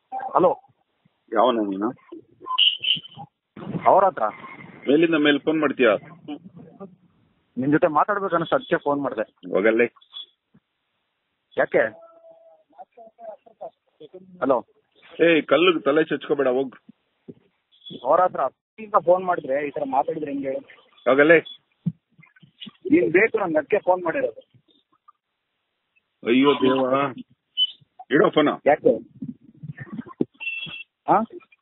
Hello ಯಾವನ ನೀನು ಅವ್ರ ಹತ್ರ ಮೇಲಿಂದ ಮೇಲೆ ಫೋನ್ ಮಾಡ್ತೀಯಾ ನಿಮ್ ಜೊತೆ ಮಾತಾಡ್ಬೇಕು ಅನ್ಸ್ತು ಅದಕ್ಕೆ ಫೋನ್ ಮಾಡಿದೆ ಹೋಗಲ್ಲೇ ಯಾಕೆ ಹಲೋ ಏಯ್ ಕಲ್ಲು ತಲೆ ಚಚ್ಕೋಬೇಡ ಹೋಗ್ ಅವ್ರ ಹತ್ರ ಈಗ ಫೋನ್ ಮಾಡಿದ್ರೆ ಈ ತರ ಮಾತಾಡಿದ್ರೆ ಹೆಂಗೆ ಹೇಳು ಹೋಗಲ್ಲೇ ನೀನ್ ಬೇಕು ನನ್ಗೆ ಅದಕ್ಕೆ ಫೋನ್ ಮಾಡಿರೋದು ಅಯ್ಯೋ ದೇವ ಇಡೋ ಫೋನ ಯಾಕೆ ಹಾ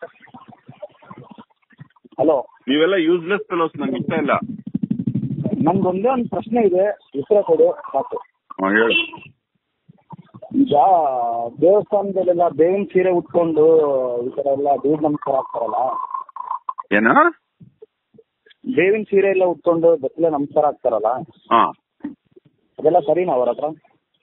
ಹಲೋ ನೀವೆಲ್ಲ ಯೂಸ್ಲೆಸ್ ಫೆಲೋಸ್ ನಂಗೆ ಇಷ್ಟ ಇಲ್ಲ ನಮ್ದೊಂದೇ ಒಂದು ಪ್ರಶ್ನೆ ಇದೆ ಉತ್ತರ ಕೊಡು ಸಾಕು ಹಾ, ಹೇಳು ಈಗ ದೇವಸ್ಥಾನದಲ್ಲೆಲ್ಲ ಬೇವಿನ ಸೀರೆ ಉಟ್ಕೊಂಡು ಈ ತರ ಎಲ್ಲ ದೇವ್ರ ನಮಸ್ಕಾರ ಆಗ್ತಾರಲ್ಲ ಏನ ಬೇವಿನ ಸೀರೆ ಎಲ್ಲ ಉಟ್ಕೊಂಡು ಬೆತ್ತಲೆ ನಮಸ್ಕಾರ ಆಗ್ತಾರಲ್ಲ ಹಾ ಅದೆಲ್ಲ ಸರಿನಾ ಅವ್ರ ಹತ್ರ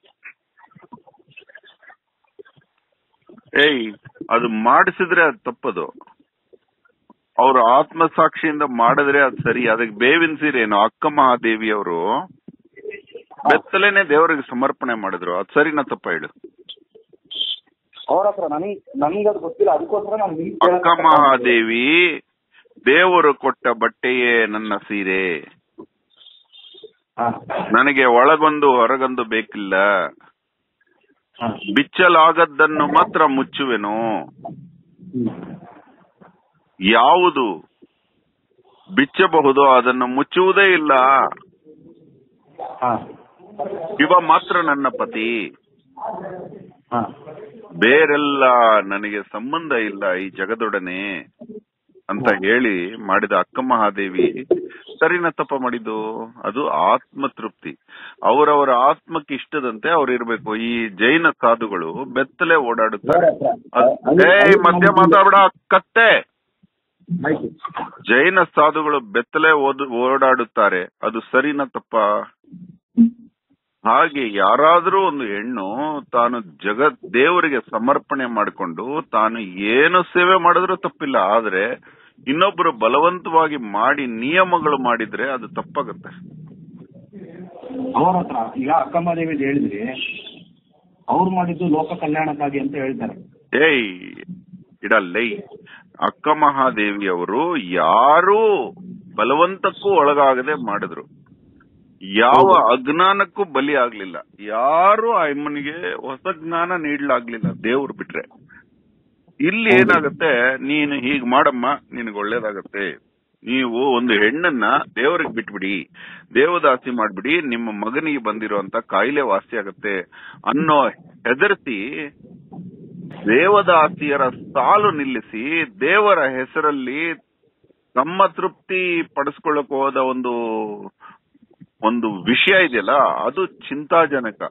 ಏಯ್ ಅದು ಮಾಡಿಸಿದ್ರೆ ಅದು ತಪ್ಪದು ಅವ್ರ ಆತ್ಮಸಾಕ್ಷಿಯಿಂದ ಮಾಡಿದ್ರೆ ಅದು ಸರಿ ಅದಕ್ಕೆ ಬೇವಿನ ಸೀರೆ ಏನು ಅಕ್ಕ ಮಹಾದೇವಿ ಅವರು ಬೆತ್ತಲೇನೆ ದೇವರಿಗೆ ಸಮರ್ಪಣೆ ಮಾಡಿದ್ರು ಅದು ಸರಿನಾ ತಪ್ಪ ಹೇಳು ಅವ್ರ ಹತ್ರ ನನಗ್ ನನಗೆ ಅದು ಗೊತ್ತಿಲ್ಲ ಅದಕ್ಕೋಸ್ಕರ ನಾನು ನಿಮ್ಗೆ ಅಕ್ಕ ಮಹಾದೇವಿ ದೇವರು ಕೊಟ್ಟ ಬಟ್ಟೆಯೇ ನನ್ನ ಸೀರೆ ಹಾ. ನನಗೆ ಒಳಗೊಂದು ಹೊರಗೊಂದು ಬೇಕಿಲ್ಲ ಹಾ. ಬಿಚ್ಚಲಾಗದ್ದನ್ನು ಮಾತ್ರ ಮುಚ್ಚುವೆನು ಹ್ಮ್. ಯಾವುದು ಬಿಚ್ಚಬಹುದು ಅದನ್ನು ಮುಚ್ಚುವುದೇ ಇಲ್ಲ ಹಾ. ಶಿವ ಮಾತ್ರ ನನ್ನ ಪತಿ ಹಾ. ಬೇರೆಲ್ಲ ನನಗೆ ಸಂಬಂಧ ಇಲ್ಲ ಈ ಜಗದೊಡನೆ ಅಂತ ಹೇಳಿ ಮಾಡಿದ ಅಕ್ಕ ಮಹಾದೇವಿ ಸರಿನ ತಪ್ಪ ಮಾಡಿದ್ದು ಅದು ಆತ್ಮ ತೃಪ್ತಿ ಅವರವರ ಆತ್ಮಕ್ಕೆ ಇಷ್ಟದಂತೆ ಅವ್ರು ಇರ್ಬೇಕು ಈ ಜೈನ ಸಾಧುಗಳು ಬೆತ್ತಲೆ ಓಡಾಡುತ್ತಾರೆ ಅವ್ರ ಹತ್ರ. ಅದ್- ಅದು- ಏಯ್ ಅದು ಮಧ್ಯ ನಮ್ಗೆ- ಮಾತಾಡ್ಬೇಡ ಕತ್ತೆ ಆಯ್ತು. ಜೈನ ಸಾಧುಗಳು ಬೆತ್ತಲೆ ಓದು ಓಡಾಡುತ್ತಾರೆ ಅದು ಸರಿನ ತಪ್ಪ ಹಾಗೆ ಯಾರಾದರೂ ಒಂದು ಹೆಣ್ಣು ತಾನು ಜಗತ್ ದೇವರಿಗೆ ಸಮರ್ಪಣೆ ಮಾಡಿಕೊಂಡು ತಾನು ಏನು ಸೇವೆ ಮಾಡಿದ್ರೂ ತಪ್ಪಿಲ್ಲ ಆದ್ರೆ ಇನ್ನೊಬ್ಬರು ಬಲವಂತವಾಗಿ ಮಾಡಿ ನಿಯಮಗಳು ಮಾಡಿದ್ರೆ ಅದು ತಪ್ಪಾಗುತ್ತೆ ಅವ್ರ ಹತ್ರ ಈಗ ಅಕ್ಕಮ್ಮದೇವಿ ಹೇಳಿದ್ರಿ ಅವ್ರು ಮಾಡಿದ್ದು ಲೋಕ ಕಲ್ಯಾಣಕ್ಕಾಗಿ ಅಂತ ಹೇಳ್ತಾರೆ ಏಯ್ ಇಡಲ್ಲೇ ಅಕ್ಕ ಮಹಾದೇವಿ ಅವರು ಯಾರೂ ಬಲವಂತಕ್ಕೂ ಒಳಗಾಗದೆ ಮಾಡಿದ್ರು ಯಾವ ಅಜ್ಞಾನಕ್ಕೂ ಬಲಿ ಆಗ್ಲಿಲ್ಲ ಯಾರು ಆ ಅಮ್ಮನಿಗೆ ಹೊಸ ಜ್ಞಾನ ನೀಡ್ಲಾಗ್ಲಿಲ್ಲ ದೇವ್ರು ಬಿಟ್ರೆ ಇಲ್ಲಿ ಏನಾಗುತ್ತೆ ನೀನು ಹೀಗ್ ಮಾಡಮ್ಮ ನಿನಗೆ ಒಳ್ಳೇದಾಗತ್ತೆ ನೀವು ಒಂದು ಹೆಣ್ಣನ್ನ ದೇವರಿಗೆ ಬಿಟ್ಬಿಡಿ ದೇವದಾಸಿ ಮಾಡ್ಬಿಡಿ ನಿಮ್ಮ ಮಗನಿಗೆ ಬಂದಿರುವಂತ ಕಾಯಿಲೆ ವಾಸಿ ಆಗತ್ತೆ ಅನ್ನೋ ಹೆದರ್ಸಿ ದೇವದಾಸಿಯರ ಸಾಲು ನಿಲ್ಲಿಸಿ ದೇವರ ಹೆಸರಲ್ಲಿ ತಮ್ಮ ತೃಪ್ತಿ ಪಡಿಸ್ಕೊಳ್ಳಕ್ ಹೋದ ಒಂದು ಒಂದು ವಿಷಯ ಇದೆಯಲ್ಲ ಅದು ಚಿಂತಾಜನಕ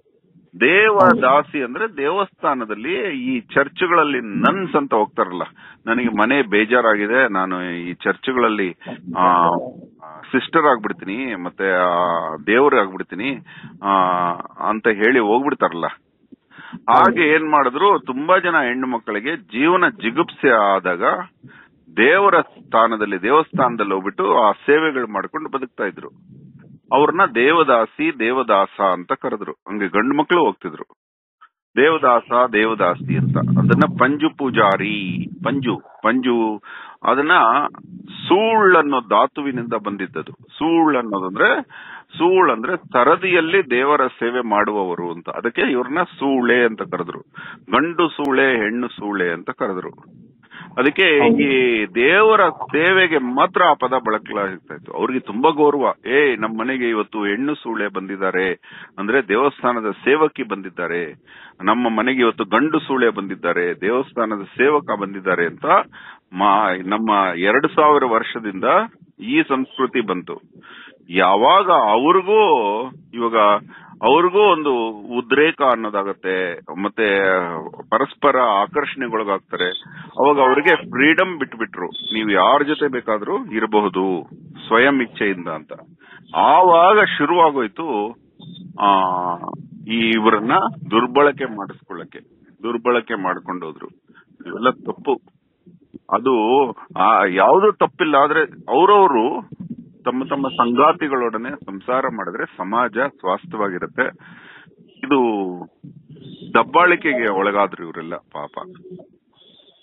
ದೇವದಾಸಿ ಅಂದ್ರೆ ದೇವಸ್ಥಾನದಲ್ಲಿ ಈ ಚರ್ಚ್ಗಳಲ್ಲಿ ನನ್ಸ್ ಅಂತ ಹೋಗ್ತಾರಲ್ಲ ನನಗೆ ಮನೆ ಬೇಜಾರಾಗಿದೆ ನಾನು ಈ ಚರ್ಚ್ಗಳಲ್ಲಿ ಆ ಸಿಸ್ಟರ್ ಆಗ್ಬಿಡ್ತೀನಿ ಮತ್ತೆ ದೇವ್ರ ಆಗ್ಬಿಡ್ತೀನಿ ಆ ಅಂತ ಹೇಳಿ ಹೋಗ್ಬಿಡ್ತಾರಲ್ಲ ಹಾಗೆ ಏನ್ ಮಾಡಿದ್ರು ತುಂಬಾ ಜನ ಹೆಣ್ಣು ಮಕ್ಕಳಿಗೆ ಜೀವನ ಜಿಗುಪ್ಸೆ ಆದಾಗ ದೇವರ ಸ್ಥಾನದಲ್ಲಿ ದೇವಸ್ಥಾನದಲ್ಲಿ ಹೋಗ್ಬಿಟ್ಟು ಆ ಸೇವೆಗಳು ಮಾಡ್ಕೊಂಡು ಬದುಕ್ತಾ ಇದ್ರು ಅವ್ರನ್ನ ದೇವದಾಸಿ ದೇವದಾಸ ಅಂತ ಕರೆದ್ರು ಹಂಗೆ ಗಂಡು ಮಕ್ಕಳು ಹೋಗ್ತಿದ್ರು ದೇವದಾಸ ದೇವದಾಸಿ ಅಂತ ಅದನ್ನ ಪಂಜು ಪೂಜಾರಿ ಪಂಜು ಪಂಜು ಅದನ್ನ ಸೂಳ್ ಅನ್ನೋ ಧಾತುವಿನಿಂದ ಬಂದಿದ್ದದು ಸೂಳ್ ಅನ್ನೋದಂದ್ರೆ ಸೂಳ್ ಅಂದ್ರೆ ಸರದಿಯಲ್ಲಿ ದೇವರ ಸೇವೆ ಮಾಡುವವರು ಅಂತ ಅದಕ್ಕೆ ಇವ್ರನ್ನ ಸೂಳೆ ಅಂತ ಕರೆದ್ರು ಗಂಡು ಸೂಳೆ ಹೆಣ್ಣು ಸೂಳೆ ಅಂತ ಕರೆದ್ರು ಅದಕ್ಕೆ ಈ ದೇವರ ಸೇವೆಗೆ ಮಾತ್ರ ಆ ಪದ ಬಳಸಲಾಗ್ತಾ ಇತ್ತು ಅವ್ರಿಗೆ ತುಂಬಾ ಗೌರವ ಏ ನಮ್ಮ ಮನೆಗೆ ಇವತ್ತು ಹೆಣ್ಣು ಸೂಳೆ ಬಂದಿದ್ದಾರೆ ಅಂದ್ರೆ ದೇವಸ್ಥಾನದ ಸೇವಕಿ ಬಂದಿದ್ದಾರೆ ನಮ್ಮ ಮನೆಗೆ ಇವತ್ತು ಗಂಡು ಸೂಳೆ ಬಂದಿದ್ದಾರೆ ದೇವಸ್ಥಾನದ ಸೇವಕ ಬಂದಿದ್ದಾರೆ ಅಂತ ಮಾ- ನಮ್ಮ ಎರಡು ಸಾವಿರ ವರ್ಷದಿಂದ ಈ ಸಂಸ್ಕೃತಿ ಬಂತು ಯಾವಾಗ ಅವ್ರಿಗೂ ಇವಾಗ ಅವ್ರಿಗೂ ಒಂದು ಉದ್ರೇಕ ಅನ್ನೋದಾಗತ್ತೆ ಮತ್ತೆ ಪರಸ್ಪರ ಆಕರ್ಷಣೆಗೊಳಗಾಗ್ತಾರೆ ಅವಾಗ ಅವ್ರಿಗೆ ಫ್ರೀಡಮ್ ಬಿಟ್ಬಿಟ್ರು ನೀವು ಯಾರ ಜೊತೆ ಬೇಕಾದ್ರೂ ಇರಬಹುದು ಸ್ವಯಂ ಇಚ್ಛೆಯಿಂದ ಅಂತ ಆವಾಗ ಶುರುವಾಗೋಯ್ತು ಆ ಈ ಇವ್ರನ್ನ ದುರ್ಬಳಕೆ ಮಾಡಿಸ್ಕೊಳ್ಳಕ್ಕೆ ದುರ್ಬಳಕೆ ಮಾಡ್ಕೊಂಡು ಹೋದ್ರು ಇವೆಲ್ಲ ತಪ್ಪು ಅದು ಆ ಯಾವುದು ತಪ್ಪಿಲ್ಲ ಆದ್ರೆ ಅವ್ರವ್ರು ತಮ್ಮ ತಮ್ಮ ಸಂಗಾತಿಗಳೊಡನೆ ಸಂಸಾರ ಮಾಡಿದ್ರೆ ಸಮಾಜ ಸ್ವಾಸ್ಥ್ಯವಾಗಿರುತ್ತೆ ಇದು ದಬ್ಬಾಳಿಕೆಗೆ ಒಳಗಾದ್ರು ಇವರೆಲ್ಲ ಪಾಪ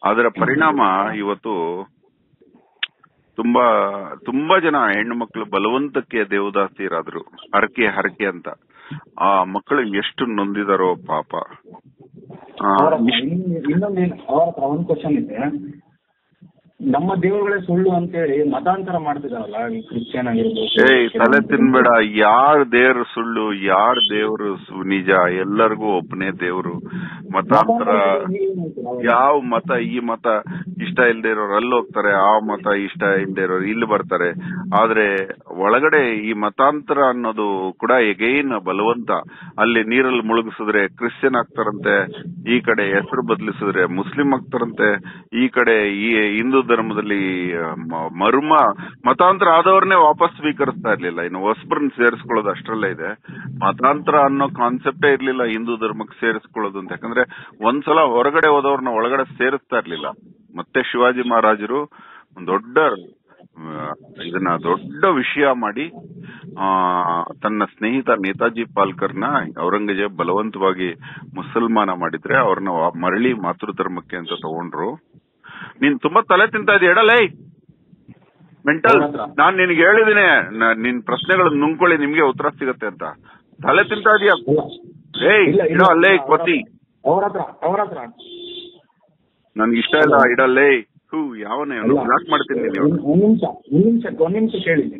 ಅದರ ಪರಿಣಾಮ ಇವತ್ತು ತುಂಬಾ ತುಂಬಾ ಜನ ಹೆಣ್ಣು ಮಕ್ಕಳು ಬಲವಂತಕ್ಕೆ ದೇವದಾಸಿಯರಾದ್ರು ಹರಕೆ ಹರಕೆ ಅಂತ ಆ ಮಕ್ಕಳು ಎಷ್ಟು ನೊಂದಿದಾರೋ ಪಾಪ ಆ, ಅವ್ರ ಹತ್ರ ಇಷ್ಟ್- ಇನ್- ಇನ್ನೊಂದು ಏನ್- ಅವ್ರ ಹತ್ರ ಒಂದ್ ಕ್ವಶನ್ ಇದೆ ನಮ್ಮ ದೇವರುಗಳೇ ಸುಳ್ಳು ಅಂತೇಳಿ ಮತಾಂತರ ಮಾಡ್ತಿದಾರಲ್ಲ ಈ ಕ್ರಿಶ್ಚಿಯನ್ ಆಗಿರ್ಬೋದು ಏಯ್ ತಲೆ ತಿನ್ಬೇಡ ಯಾರ್ ದೇವ್ರು ಸುಳ್ಳು ಯಾರ್ ದೇವ್ರು ಸು- ನಿಜ ಎಲ್ಲರಿಗೂ ಒಬ್ಬನೇ ದೇವ್ರು ಮತಾಂತರ ಯಾವ ಮತ ಈ ಮತ ಇಷ್ಟ ಇಲ್ದೇ ಇರೋರು ಅಲ್ಲಿ ಹೋಗ್ತಾರೆ ಆ ಮತ ಇಷ್ಟ ಇಲ್ದೇ ಇರೋರು ಇಲ್ಲಿ ಬರ್ತಾರೆ ಆದ್ರೆ ಒಳಗಡೆ ಈ ಮತಾಂತರ ಅನ್ನೋದು ಕೂಡ ಎಗೈನ್ ಬಲವಂತ ಅಲ್ಲಿ ನೀರಲ್ಲಿ ಮುಳುಗಿಸಿದ್ರೆ ಕ್ರಿಶ್ಚಿಯನ್ ಆಗ್ತಾರಂತೆ ಈ ಕಡೆ ಹೆಸರು ಬದಲಿಸಿದ್ರೆ ಮುಸ್ಲಿಂ ಆಗ್ತಾರಂತೆ ಈ ಕಡೆ ಈ ಹಿಂದೂ ಧರ್ಮದಲ್ಲಿ ಆ, ಮ- ಮರ್ಮ ಮತಾಂತರ ಆದವ್ರನ್ನೇ ವಾಪಸ್ ಸ್ವೀಕರಿಸ್ತಾ ಇರ್ಲಿಲ್ಲ ಇನ್ನು ಹೊಸಬ್ರನ್ನ ಸೇರಿಸ್ಕೊಳ್ಳೋದು ಅಷ್ಟರಲ್ಲೇ ಇದೆ ಮತಾಂತರ ಅನ್ನೋ ಕಾನ್ಸೆಪ್ಟೇ ಇರ್ಲಿಲ್ಲ ಹಿಂದೂ ಧರ್ಮಕ್ಕೆ ಸೇರಿಸ್ಕೊಳ್ಳೋದು ಅಂತ ಯಾಕಂದ್ರೆ ಒಂದ್ಸಲ ಹೊರಗಡೆ ಹೋದವ್ರನ್ನ ಒಳಗಡೆ ಸೇರಿಸ್ತಾ ಇರ್ಲಿಲ್ಲ ಮತ್ತೆ ಶಿವಾಜಿ ಮಹಾರಾಜರು ಒಂದ್ ದೊಡ್ಡ ಆ, ಇದನ್ನ ದೊಡ್ಡ ವಿಷಯ ಮಾಡಿ ಆ ತನ್ನ ಸ್ನೇಹಿತ ನೇತಾಜಿ ಪಾಲ್ಕರ್ನ ಔರಂಗಜೇಬ್ ಬಲವಂತವಾಗಿ ಮುಸಲ್ಮಾನ ಮಾಡಿದ್ರೆ ಅವ್ರನ್ನ ವಾ- ಮರಳಿ ಮಾತೃ ಧರ್ಮಕ್ಕೆ ಅಂತ ತಗೊಂಡ್ರು ನೀನ್ ತುಂಬಾ ತಲೆ ತಿಂತಾ ಇದೀಯ ಎಡಲೇ ಮೆಂಟಲ್ ಅವ್ರ ಹತ್ರ. ನಾನ್ ನಿನ್ಗೆ ಹೇಳಿದೀನಿ ನ- ನಿನ್ ಪ್ರಶ್ನೆಗಳನ್ನ ನುಂಗ್ಕೊಳ್ಳಿ ನಿಮ್ಗೆ ಉತ್ತರ ಸಿಗತ್ತೆ ಅಂತ ತಲೆ ತಿಂತಾ ಇದೀಯ ಏಯ್ ಇಲ್ಲ, ಇಲ್ಲ, ಇಡೋ ಅಲ್ಲೇ ಅವ್ರ ಕೊತಿ ಅವ್ರ ಹತ್ರ ಅವ್ರ ಹತ್ರ ನನ್ಗೆ ಇಷ್ಟ ಇಲ್ಲ ಇಡಲ್ಲೇ ಹೂ ಯಾವನೇ ಅಲ್ಲ. ಬ್ಲಾಕ್ ಮಾಡ್ತೀನಿ ನೀನು ಒಂದ್ ಒಂದ್ ನಿಮಿಷ ಒಂದ್ ನಿಮಿಷ ಒಂದ್ ನಿಮಿಷ ಕೇಳಿದೆ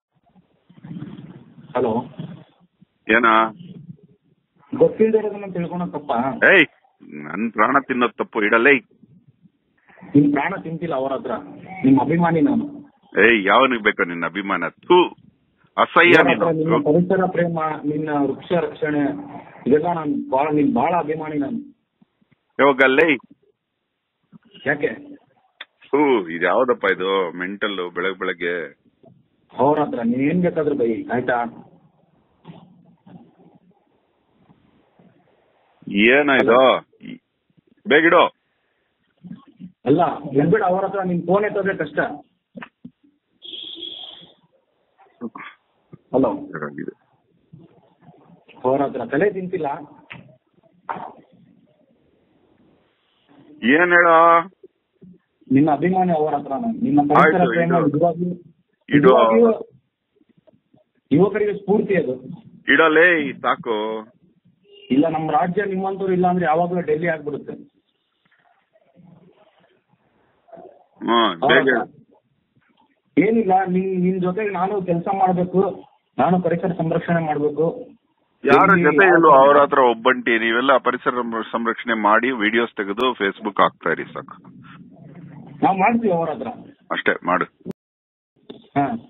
ಹಲೋ ಏನಾ ಗೊತ್ತಿಲ್ಲದೆ ಇರೋದನ್ನ ತಿಳ್ಕೊಳೋ ತಪ್ಪ ಏಯ್ ನನ್ ಪ್ರಾಣ ತಿನ್ನೋದ್ ತಪ್ಪು ಇಡಲ್ಲೇ ನಿಮ್ ಪ್ರಾಣ ತಿಂತಿಲ್ಲ ಅವ್ರ ಹತ್ರ ನಿಮ್ ಅಭಿಮಾನಿ ನಾನು ಏಯ್ ಯಾವನಿಗೆ ಬೇಕೋ ನಿನ್ನ ಅಭಿಮಾನ ಥೂ ಅಸಹ್ಯ ಅವ್ರ ಹತ್ರ ನಿನ್ನ ನೀನು ಪರಿಸರ ಪ್ರೇಮ ನಿನ್ನ ವೃಕ್ಷ ರಕ್ಷಣೆ ಇದೆಲ್ಲ ನಾನು ಬಹಳ ನಿನ್ ಬಹಳ ಅಭಿಮಾನಿ ನಾನು ಯಾವಾಗ ಅಲ್ಲೇ ಯಾಕೆ ಹೂ ಇದು ಯಾವ್ದಪ್ಪ ಇದು ಮೆಂಟಲ್ ಬೆಳಗ್ ಬೆಳಗ್ಗೆ ಅವ್ರ ಹತ್ರ ನೀನ್ ಏನ್ ಬೇಕಾದ್ರೂ ಬೈ ಆಯ್ತಾ ಏನ ಇದು ಬೇಗಿಡು ಅಲ್ಲ ಎಲ್ಬೇಡ ಅವ್ರ ಹತ್ರ ನಿನ್ ಫೋನ್ ಎತ್ತೋದ್ರೆ ಕಷ್ಟ ಹಲೋ ಆಗಿದೆ. ಅವ್ರ ಹತ್ರ ತಲೆ ತಿಂತಿಲ್ಲ ಏನ್ ಹೇಳ ನಿನ್ನ ಅಭಿಮಾನಿ ಅವರ ಹತ್ರ ನಾನು. ನಿನ್ನ ಪರಿಸರ ಆಯ್ತು, ಪ್ರೇಮ ಇದು- ನಿಜವಾಗಿಯೂ ಇದು- ನಿಜವಾಗಿಯೂ ಯುವಕರಿಗೆ ಸ್ಫೂರ್ತಿ ಅದು ಇಡಲೇ ಸಾಕು ಇಲ್ಲ ನಮ್ಮ ರಾಜ್ಯ ನಿಮ್ಮಂತವ್ರು ಇಲ್ಲ ಅಂದ್ರೆ ಯಾವಾಗ್ಲೂ ಡೆಲ್ಲಿ ಆಗ್ಬಿಡುತ್ತೆ ಹ್ಮ್ ಬೇಗ ಹೇಳು. ಏನಿಲ್ಲ ನಿನ್ ನಿನ್ ಜೊತೆಗೆ ನಾನು ಕೆಲಸ ಮಾಡ್ಬೇಕು ನಾನು ಪರಿಸರ ಸಂರಕ್ಷಣೆ ಮಾಡ್ಬೇಕು ಯಾರ ಎಲ್ಲಿ ಜೊತೆ ಯಾವ- ಇಲ್ಲೋ ಅವ್ರ ಹತ್ರ ಒಬ್ಬಂಟಿ ನೀವೆಲ್ಲ ಪರಿಸರ ಸಂರಕ್ಷಣೆ ಮಾಡಿ ವಿಡಿಯೋಸ್ ತೆಗೆದು ಫೇಸ್ಬುಕ್ ಹಾಕ್ತಾ ಇರಿ ಸಾಕು ನಾವ್ ಮಾಡ್ತೀವಿ ಅವ್ರ ಹತ್ರ ಅಷ್ಟೇ ಮಾಡು ಹಾ